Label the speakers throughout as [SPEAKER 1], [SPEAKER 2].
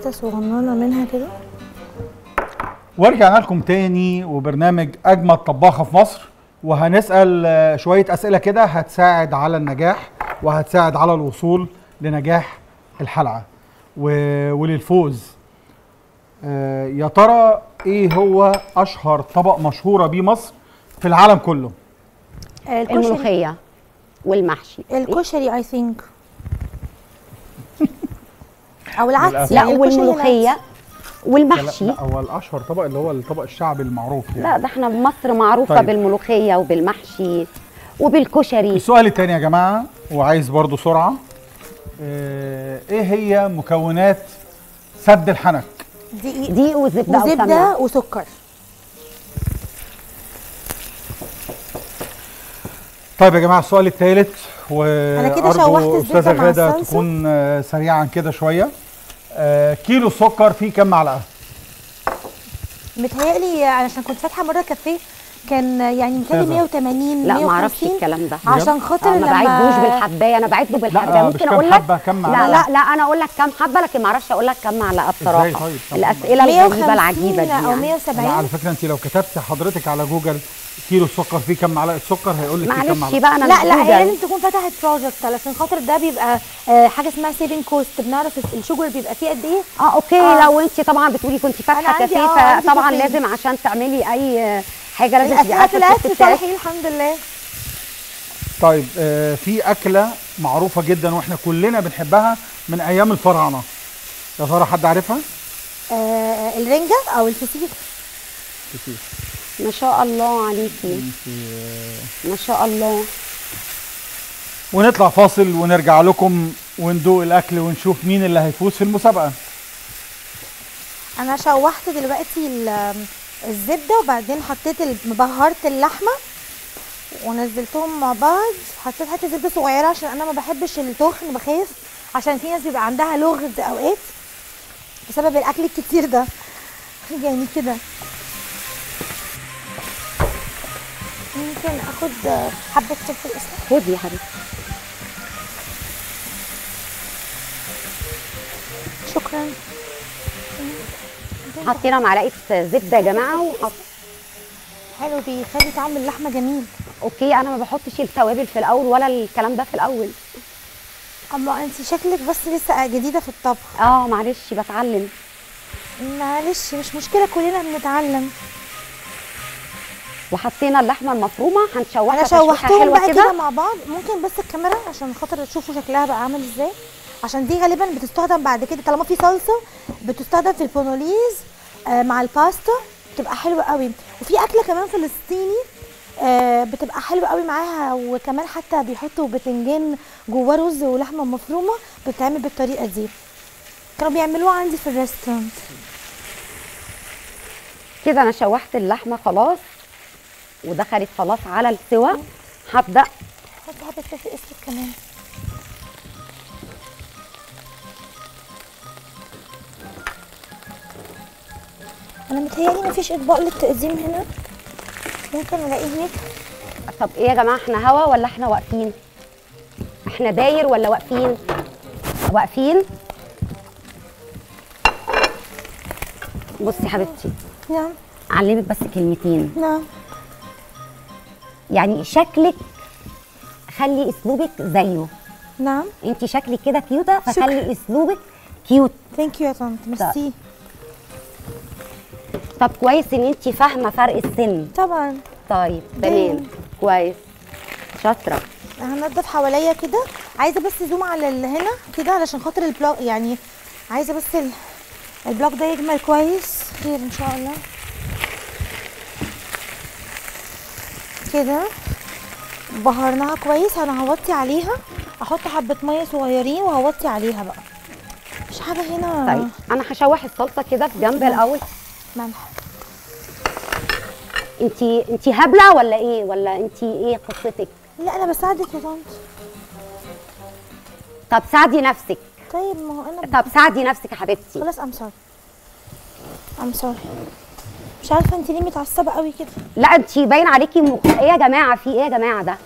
[SPEAKER 1] حته صغننه منها كده
[SPEAKER 2] ورجعنا لكم تاني وبرنامج اجمد طباخه في مصر وهنسال آه، شويه اسئله كده هتساعد على النجاح وهتساعد على الوصول لنجاح الحلقه و- وللفوز آه، يا ترى ايه هو اشهر طبق مشهوره بيه مصر في العالم كله
[SPEAKER 1] آه، الكشري
[SPEAKER 3] الملوخيه والمحشي
[SPEAKER 1] الكشري اي ثينك او العدس
[SPEAKER 2] للأسف.
[SPEAKER 3] لا
[SPEAKER 1] يعني الكشري
[SPEAKER 3] والملوخيه
[SPEAKER 1] العدس.
[SPEAKER 3] والمحشي
[SPEAKER 2] لا هو الاشهر طبق اللي هو الطبق الشعبي المعروف يعني
[SPEAKER 3] لا ده احنا مصر معروفه
[SPEAKER 2] طيب.
[SPEAKER 3] بالملوخيه وبالمحشي وبالكشري
[SPEAKER 2] السؤال التاني يا جماعه وعايز برضو سرعه آه، ايه هي مكونات سد الحنك
[SPEAKER 1] دقيق
[SPEAKER 3] دقيق وزبده او
[SPEAKER 1] وزبده
[SPEAKER 3] سمنه
[SPEAKER 1] وسكر
[SPEAKER 2] طيب يا جماعه السؤال الثالث و
[SPEAKER 1] أنا كده شوحت الزبدة
[SPEAKER 2] استاذه
[SPEAKER 1] مع
[SPEAKER 2] غاده
[SPEAKER 1] الصلصة.
[SPEAKER 2] تكون آه، سريعا كده شويه آه، كيلو سكر فيه كام معلقه
[SPEAKER 1] متهيألي علشان كنت فاتحه مره كافيه كان يعني متهيألي
[SPEAKER 2] كذا.
[SPEAKER 1] 180
[SPEAKER 3] لا ما اعرفش
[SPEAKER 1] 150
[SPEAKER 3] الكلام ده
[SPEAKER 1] عشان خاطر
[SPEAKER 3] آه، ما
[SPEAKER 1] لما
[SPEAKER 3] بعدوش بالحبايه انا بعده بالحبايه
[SPEAKER 2] لا، مش
[SPEAKER 3] ممكن
[SPEAKER 2] كام
[SPEAKER 3] اقول لك
[SPEAKER 2] حبة، كام
[SPEAKER 3] لا
[SPEAKER 2] معلقة؟
[SPEAKER 3] لا لا انا اقول لك كام حبه لكن ما اعرفش اقول لك كام معلقه بصراحه
[SPEAKER 2] إزاي طيب؟ طب
[SPEAKER 3] الاسئله الغريبه العجيبه
[SPEAKER 1] 150
[SPEAKER 3] دي
[SPEAKER 1] او
[SPEAKER 3] يعني.
[SPEAKER 2] لا
[SPEAKER 1] 170
[SPEAKER 2] على فكره انت لو كتبت حضرتك على جوجل كيلو السكر فيه كام معلقه سكر هيقول لك فيه كام
[SPEAKER 3] معلش
[SPEAKER 2] معلقه
[SPEAKER 3] بقى انا
[SPEAKER 1] لا
[SPEAKER 3] مش
[SPEAKER 1] لا هي
[SPEAKER 3] جوجل.
[SPEAKER 1] لازم تكون فتحت بروجكت علشان خاطر ده بيبقى آه، حاجه اسمها سيفنج كوست بنعرف الشوجر بيبقى فيه قد ايه
[SPEAKER 3] اه اوكي
[SPEAKER 1] آه.
[SPEAKER 3] لو انت طبعا بتقولي كنت
[SPEAKER 1] أنا
[SPEAKER 3] فاتحه
[SPEAKER 1] عندي-
[SPEAKER 3] كافيه
[SPEAKER 1] آه، عندي
[SPEAKER 3] فطبعا
[SPEAKER 1] كافيه.
[SPEAKER 3] لازم عشان تعملي اي حاجه لازم تبقي
[SPEAKER 1] الاسئله
[SPEAKER 3] عارفه
[SPEAKER 1] طلعت
[SPEAKER 3] الست
[SPEAKER 1] في
[SPEAKER 3] بتاعك
[SPEAKER 1] صالحي الحمد لله
[SPEAKER 2] طيب آه، في اكله معروفه جدا واحنا كلنا بنحبها من ايام الفراعنه يا ترى حد عارفها
[SPEAKER 1] آه الرنجه او الفسيخ
[SPEAKER 2] كتير
[SPEAKER 3] ما شاء الله عليكي ما شاء الله
[SPEAKER 2] ونطلع فاصل ونرجع لكم وندوق الاكل ونشوف مين اللي هيفوز في المسابقه
[SPEAKER 1] انا شوحت دلوقتي ال- الزبده وبعدين حطيت ال- بهرت اللحمه ونزلتهم مع بعض حطيت حته زبده صغيره عشان انا ما بحبش التخن بخاف عشان في ناس بيبقى عندها لغز اوقات بسبب الاكل الكتير ده يعني كده ممكن اخد حبه فلفل اسود
[SPEAKER 3] خدي يا حبيبتي
[SPEAKER 1] شكرا
[SPEAKER 3] حطينا معلقه زبده يا جماعه وحط
[SPEAKER 1] حلو بيخلي طعم اللحمه جميل
[SPEAKER 3] اوكي انا ما بحطش التوابل في الاول ولا الكلام ده في الاول
[SPEAKER 1] اما انت شكلك بس لسه جديده في الطبخ
[SPEAKER 3] اه معلش بتعلم
[SPEAKER 1] معلش مش مشكله كلنا بنتعلم
[SPEAKER 3] وحطينا اللحمه المفرومه هنشوحها
[SPEAKER 1] انا
[SPEAKER 3] تشويحة
[SPEAKER 1] شوحتهم
[SPEAKER 3] حلوة
[SPEAKER 1] بقى كده مع بعض ممكن بس الكاميرا عشان خاطر تشوفوا شكلها بقى عامل ازاي عشان دي غالبا بتستخدم بعد كده طالما في صلصه بتستخدم في البونوليز آه مع الباستا بتبقى حلوه قوي وفي اكله كمان فلسطيني آه بتبقى حلوه قوي معاها وكمان حتى بيحطوا بتنجان جواه رز ولحمه مفرومه بتتعمل بالطريقه دي كانوا بيعملوها عندي في الريستورانت
[SPEAKER 3] كده انا شوحت اللحمه خلاص ودخلت خلاص على السوا هبدا
[SPEAKER 1] حط حبه فلفل اسود كمان انا متهيألي مفيش اطباق للتقديم هنا ممكن الاقيه هناك
[SPEAKER 3] طب ايه يا جماعه احنا هوا ولا احنا واقفين احنا داير ولا واقفين واقفين بصي يا حبيبتي
[SPEAKER 1] نعم
[SPEAKER 3] اعلمك بس كلمتين
[SPEAKER 1] نعم
[SPEAKER 3] يعني شكلك خلي اسلوبك زيه
[SPEAKER 1] نعم
[SPEAKER 3] انت شكلك كده كيوته فخلي اسلوبك كيوت
[SPEAKER 1] ثانك يو يا طنط ميرسي
[SPEAKER 3] طب كويس ان انت فاهمه فرق السن
[SPEAKER 1] طبعا
[SPEAKER 3] طيب
[SPEAKER 1] دايما.
[SPEAKER 3] تمام كويس شاطره
[SPEAKER 1] هنضف حواليا كده عايزه بس زوم على اللي هنا كده علشان خاطر البلوك يعني عايزه بس ال... البلوك ده يجمل كويس خير ان شاء الله كده بهرناها كويس انا هوطي عليها احط حبه ميه صغيرين وهوطي عليها بقى مش حاجه هنا
[SPEAKER 3] طيب انا هشوح الصلصه كده في جنب الاول
[SPEAKER 1] ملح
[SPEAKER 3] انت انت هبله ولا ايه ولا انت ايه قصتك
[SPEAKER 1] لا انا بساعدك يا طنط
[SPEAKER 3] طب ساعدي نفسك
[SPEAKER 1] طيب ما هو انا
[SPEAKER 3] طب ساعدي نفسك يا حبيبتي
[SPEAKER 1] خلاص ام سوري ام سوري مش عارفه انت ليه متعصبه قوي كده
[SPEAKER 3] لا انت باين عليكي م... ايه يا جماعه في ايه يا جماعه ده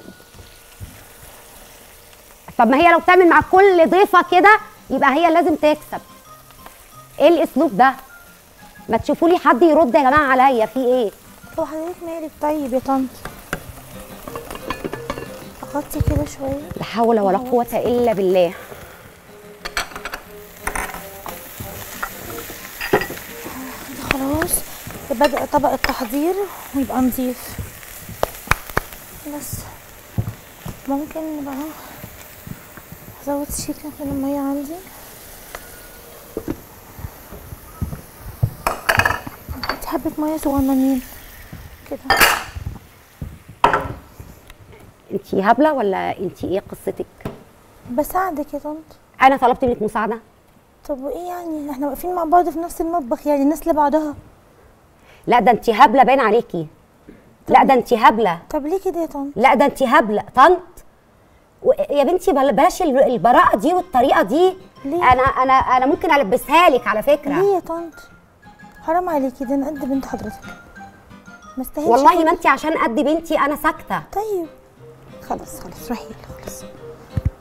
[SPEAKER 3] طب ما هي لو بتعمل مع كل ضيفه كده يبقى هي لازم تكسب ايه الاسلوب ده ما تشوفوا لي حد يرد يا جماعه عليا في ايه
[SPEAKER 1] هو حضرتك مالك طيب يا طنط اغطي كده شويه
[SPEAKER 3] لا حول ولا قوه الا بالله
[SPEAKER 1] خلاص بدأ طبق التحضير ويبقى نظيف بس ممكن بقى ازود شيكة من المية عندي نحط حبة مية صغننين كده
[SPEAKER 3] انت هبله ولا انت ايه قصتك
[SPEAKER 1] بساعدك يا طنط
[SPEAKER 3] انا طلبت منك مساعده
[SPEAKER 1] طب وايه يعني احنا واقفين مع بعض في نفس المطبخ يعني الناس لبعضها
[SPEAKER 3] لا ده انت هبله باين عليكي لا ده انت هبله
[SPEAKER 1] طب ليه كده يا طنط
[SPEAKER 3] لا ده انت هبله طنط و- يا بنتي بل- بلاش ال- البراءه دي والطريقه دي
[SPEAKER 1] ليه؟
[SPEAKER 3] انا انا انا ممكن البسها لك على فكره
[SPEAKER 1] ليه يا طنط حرام عليكي ده انا قد بنت حضرتك ما استاهلش
[SPEAKER 3] والله
[SPEAKER 1] كده.
[SPEAKER 3] ما انت عشان قد بنتي انا ساكته
[SPEAKER 1] طيب خلاص خلاص روحي خلاص